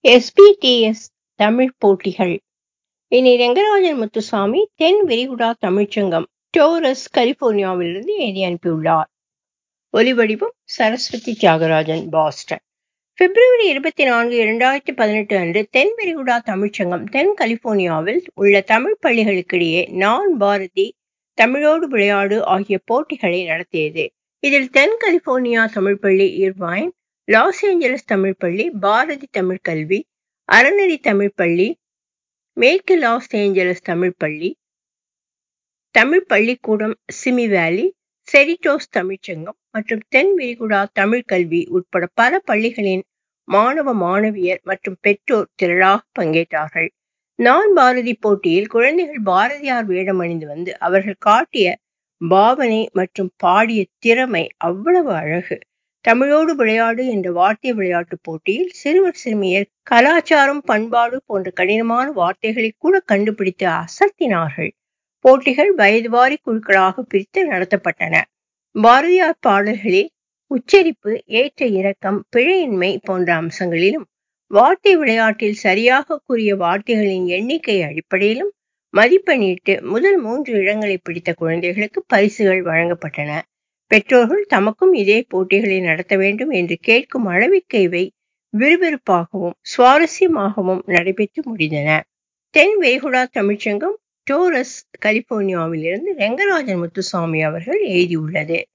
SPDS Tamil போட்டிகள் இனி ரெங்கராஜன் முத்துசாமி தென் விரிகுடா தமிழ்ச்சங்கம் டோரஸ் கலிபோர்னியாவிலிருந்து எழுதி அனுப்பியுள்ளார் ஒலிவடிவம் சரஸ்வதி தியாகராஜன் பாஸ்டன் பிப்ரவரி இருபத்தி நான்கு இரண்டாயிரத்தி பதினெட்டு அன்று தென் விரிகுடா தமிழ்ச்சங்கம் தென் கலிபோர்னியாவில் உள்ள தமிழ் பள்ளிகளுக்கிடையே நான் பாரதி தமிழோடு விளையாடு ஆகிய போட்டிகளை நடத்தியது இதில் தென் கலிபோர்னியா தமிழ் பள்ளி இர்வைன் லாஸ் ஏஞ்சலஸ் தமிழ் பள்ளி பாரதி தமிழ் கல்வி அறநெறி தமிழ் பள்ளி மேற்கு லாஸ் ஏஞ்சலஸ் தமிழ் பள்ளி தமிழ் பள்ளிக்கூடம் சிமி வேலி செரிட்டோஸ் தமிழ்ச்சங்கம் மற்றும் தென் விரிகுடா தமிழ் கல்வி உட்பட பல பள்ளிகளின் மாணவ மாணவியர் மற்றும் பெற்றோர் திரளாக பங்கேற்றார்கள் நான் பாரதி போட்டியில் குழந்தைகள் பாரதியார் வேடம் அணிந்து வந்து அவர்கள் காட்டிய பாவனை மற்றும் பாடிய திறமை அவ்வளவு அழகு தமிழோடு விளையாடு என்ற வார்த்தை விளையாட்டு போட்டியில் சிறுவர் சிறுமியர் கலாச்சாரம் பண்பாடு போன்ற கடினமான வார்த்தைகளை கூட கண்டுபிடித்து அசத்தினார்கள் போட்டிகள் வயது வாரி குழுக்களாக பிரித்து நடத்தப்பட்டன பாரதியார் பாடல்களில் உச்சரிப்பு ஏற்ற இறக்கம் பிழையின்மை போன்ற அம்சங்களிலும் வார்த்தை விளையாட்டில் சரியாக கூறிய வார்த்தைகளின் எண்ணிக்கை அடிப்படையிலும் மதிப்பெண்ணிட்டு முதல் மூன்று இடங்களை பிடித்த குழந்தைகளுக்கு பரிசுகள் வழங்கப்பட்டன பெற்றோர்கள் தமக்கும் இதே போட்டிகளை நடத்த வேண்டும் என்று கேட்கும் அளவிற்கு இவை விறுவிறுப்பாகவும் சுவாரஸ்யமாகவும் நடைபெற்று முடிந்தன தென் வேகுடா தமிழ்ச்சங்கம் டோரஸ் கலிபோர்னியாவிலிருந்து ரெங்கராஜன் முத்துசாமி அவர்கள் எழுதியுள்ளது